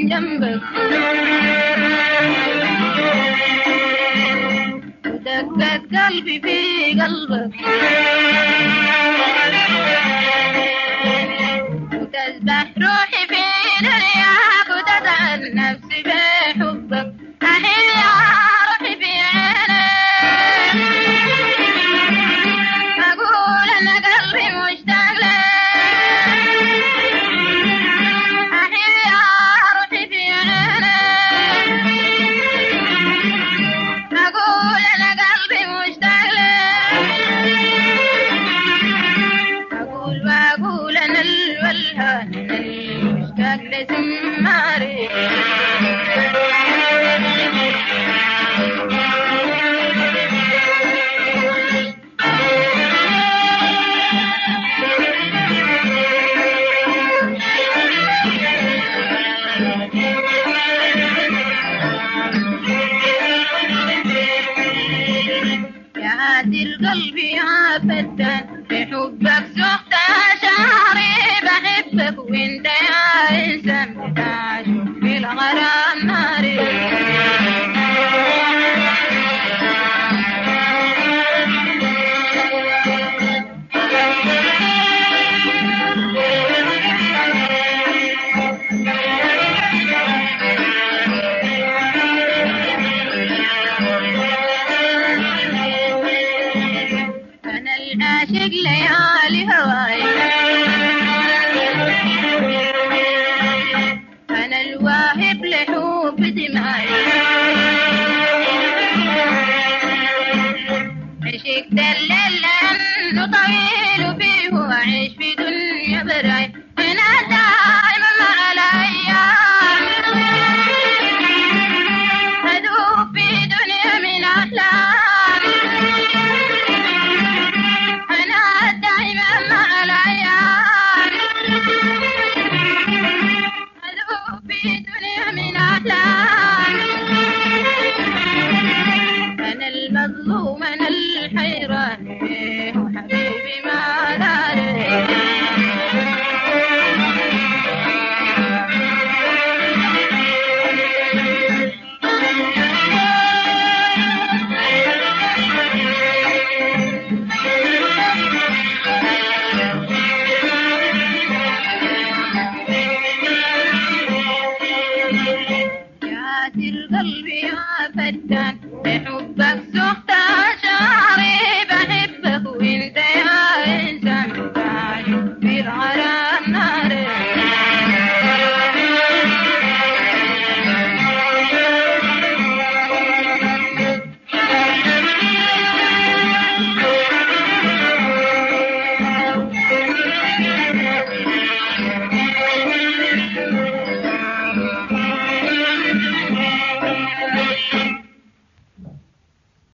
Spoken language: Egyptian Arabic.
من جنبك ودقت قلبي في قلبك وتسبح روحي في دنياك وتدعى نفسي بحبك أهل يا روحي في عينك أقول أنا قلبي مشتاق لك أهل يا روحي في عينك أقول أنا قلبي مشتاق لك أقول وأقول أنا الولهان المشتاق لسماري